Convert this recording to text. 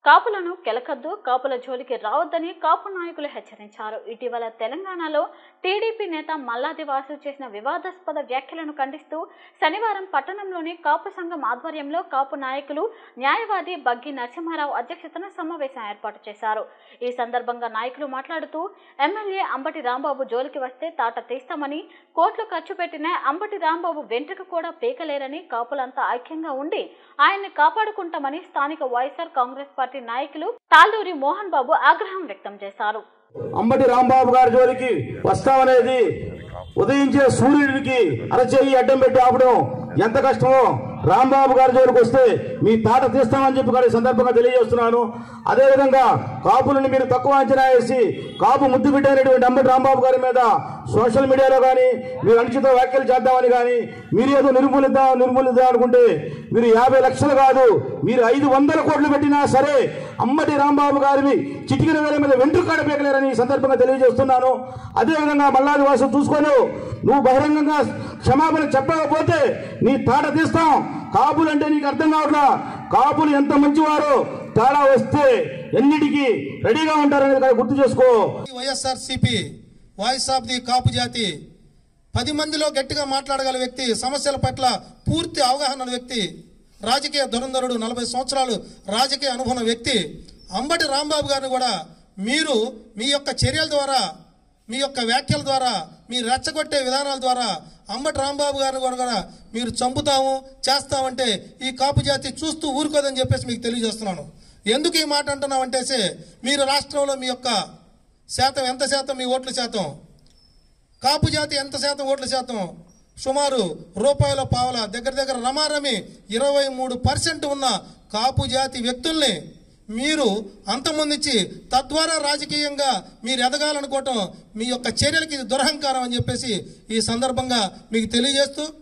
కాపులను కెలకద్దు కాపుల జోలికి రావద్దని కాపు నాయకులు హెచ్చరించారు ఇటీవల తెలంగాణలో టీడీపీ నేత మల్లాది వాసు చేసిన వివాదాస్పద వ్యాఖ్యలను ఖండిస్తూ శనివారం పట్టణంలోని కాపు సంఘం ఆధ్వర్యంలో కాపు నాయకులు న్యాయవాది బగ్గి నరసింహారావు అధ్యక్షతన సమావేశం ఏర్పాటు చేశారు ఈ సందర్భంగా నాయకులు మాట్లాడుతూ ఎమ్మెల్యే అంబటి రాంబాబు జోలికి వస్తే తాట తీస్తామని కోట్లు ఖర్చు పెట్టిన అంబటి రాంబాబు వెంట్రుక కూడా పీకలేరని కాపులంతా ఐక్యంగా ఉండి ఆయన్ని కాపాడుకుంటామని స్థానిక వైఎస్ఆర్ కాంగ్రెస్ పార్టీ నాయకులు తాళ్ళూరి మోహన్ బాబు ఆగ్రహం వ్యక్తం చేశారు అంబటి రాంబాబు గారి జోలికి వస్తామనేది ఉదయించే సూర్యుడికి అరచేయి అడ్డం పెట్టి ఆపడం ఎంత కష్టమో రాంబాబు గారి జోలికి వస్తే మీ తాట తీస్తామని చెప్పి కూడా ఈ సందర్భంగా తెలియజేస్తున్నాను అదేవిధంగా కాపులను మీరు తక్కువ అంచనా వేసి కాపు ముద్దు పెట్టినటువంటి అంబటి రాంబాబు గారి మీద సోషల్ మీడియాలో కానీ మీరు అనుచిత వ్యాఖ్యలు చేద్దామని కానీ మీరు ఏదో నిర్మూలిద్దాం నిర్మూలిద్దాం అనుకుంటే మీరు యాభై లక్షలు కాదు మీరు ఐదు వందల కోట్లు పెట్టినా సరే అమ్మటి రాంబాబు గారిని చిటికిన వేల మీద వెంట్రుకాడ పీకలేరని ఈ సందర్భంగా తెలియజేస్తున్నాను అదేవిధంగా మల్లాది వాసు చూసుకోను నువ్వు బహిరంగంగా క్షమాపణ చెప్పకపోతే నీ తాట తీస్తాం కాపులు అంటే నీకు అర్థం కావట్లా కాపులు ఎంత మంచివారో తేడా వస్తే ఎన్నిటికీ రెడీగా ఉంటారనేది కూడా గుర్తు చేసుకో YSR CP voice of the Kapu జాతి పది మందిలో గట్టిగా మాట్లాడగల వ్యక్తి సమస్యల పట్ల పూర్తి అవగాహన ఉన్న వ్యక్తి రాజకీయ దురంధరుడు నలభై సంవత్సరాలు రాజకీయ అనుభవం వ్యక్తి అంబటి రాంబాబు గారిని కూడా మీరు మీ యొక్క చర్యల ద్వారా మీ యొక్క వ్యాఖ్యల ద్వారా మీరు రెచ్చగొట్టే విధానాల ద్వారా అంబటి రాంబాబు గారిని కూడా మీరు చంపుతాము చేస్తామంటే ఈ కాపు జాతి చూస్తూ ఊరుకోదని చెప్పేసి మీకు తెలియజేస్తున్నాను ఎందుకు ఈ మాట అంటున్నామంటేసే మీరు రాష్ట్రంలో మీ యొక్క శాతం ఎంత శాతం మీ ఓట్ల శాతం కాపు జాతి ఎంత శాతం ఓట్ల శాతం సుమారు రూపాయల పావల దగ్గర దగ్గర రమారమి ఇరవై మూడు పర్సెంట్ ఉన్న కాపు జాతి వ్యక్తుల్ని మీరు అంతమొందించి తద్వారా రాజకీయంగా మీరు ఎదగాలనుకోవటం మీ యొక్క చర్యలకి ఇది దురహంకారం అని చెప్పేసి ఈ సందర్భంగా మీకు తెలియజేస్తూ